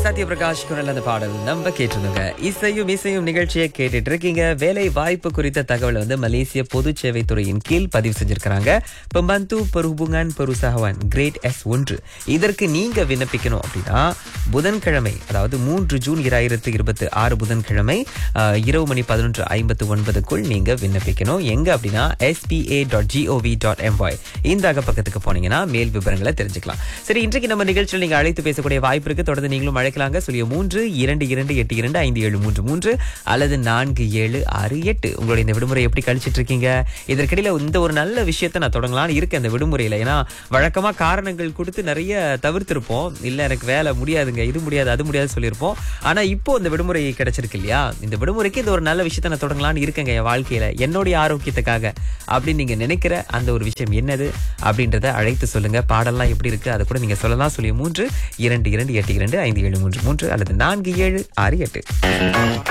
சத்யபிரகாஷ் குரல் அந்த பாடல் நம்ம கேட்டிருந்தோங்க இசையும் இசையும் நிகழ்ச்சியை கேட்டுட்டு இருக்கீங்க வேலை வாய்ப்பு குறித்த தகவல் வந்து மலேசிய பொது சேவை துறையின் கீழ் பதிவு செஞ்சிருக்கிறாங்க பம்பந்து பெருபுங்கான் பெருசகவான் கிரேட் எஸ் ஒன்று இதற்கு நீங்க விண்ணப்பிக்கணும் அப்படின்னா புதன்கிழமை அதாவது மூன்று ஜூன் இராயிரத்து இருபத்தி ஆறு புதன்கிழமை ஆஹ், இரவு மணி பதினொன்று ஐம்பத்து ஒன்பதுக்குள் நீங்க விண்ணப்பிக்கணும் எங்க அப்படின்னா SPA dot GOV dot MY இந்த அகப்பக்கத்துக்கு போனீங்கன்னா மேல் விவரங்களை தெரிஞ்சுக்கலாம் சரி இன்றைக்கு நம்ம நிகழ்ச்சியில் நீங்க அழைத்து பேசக்கூடிய வாய்ப்பு இருக்கு தொடர்ந்து நீங்களும் அழைக்கலாங்க சொல்லிய மூன்று இரண்டு இரண்டு எட்டு இரண்டு ஐந்து ஏழு மூன்று மூன்று அல்லது நான்கு ஏழு ஆறு எட்டு உங்களுடைய இந்த விடுமுறை எப்படி கழிச்சிட்டு இருக்கீங்க இதற்கிடையில இந்த ஒரு நல்ல விஷயத்தை நான் தொடங்கலாம்னு இருக்கேன் இந்த விடுமுறையில ஏன்னா வழக்கமா காரணங்கள் கொடுத்து நிறைய தவிர்த்திருப்போம் இல்ல எனக்கு வேலை முடியாதுங்க இது முடியாது அது முடியாது சொல்லியிருப்போம் ஆனா இப்போ இந்த விடுமுறை கிடைச்சிருக்கு இல்லையா இந்த விடுமுறைக்கு இந்த ஒரு நல்ல விஷயத்தை நான் தொடங்கலாம்னு இருக்கேங்க என் வாழ்க்கையில என்னுடைய ஆரோக்கியத்துக்காக அப்படின்னு நீங்க நினைக்கிற அந்த ஒரு விஷயம் என்னது அப்படின்றத அழைத்து சொல்லுங்க பாடல்லாம் எப்படி இருக்கு அதை கூட நீங்க சொல்லலாம் சொல்லி மூன்று இரண்டு இரண்டு எட்டு இரண்டு ஐந்து ஏழு மூன்று மூன்று அல்லது நான்கு ஏழு ஆறு எட்டு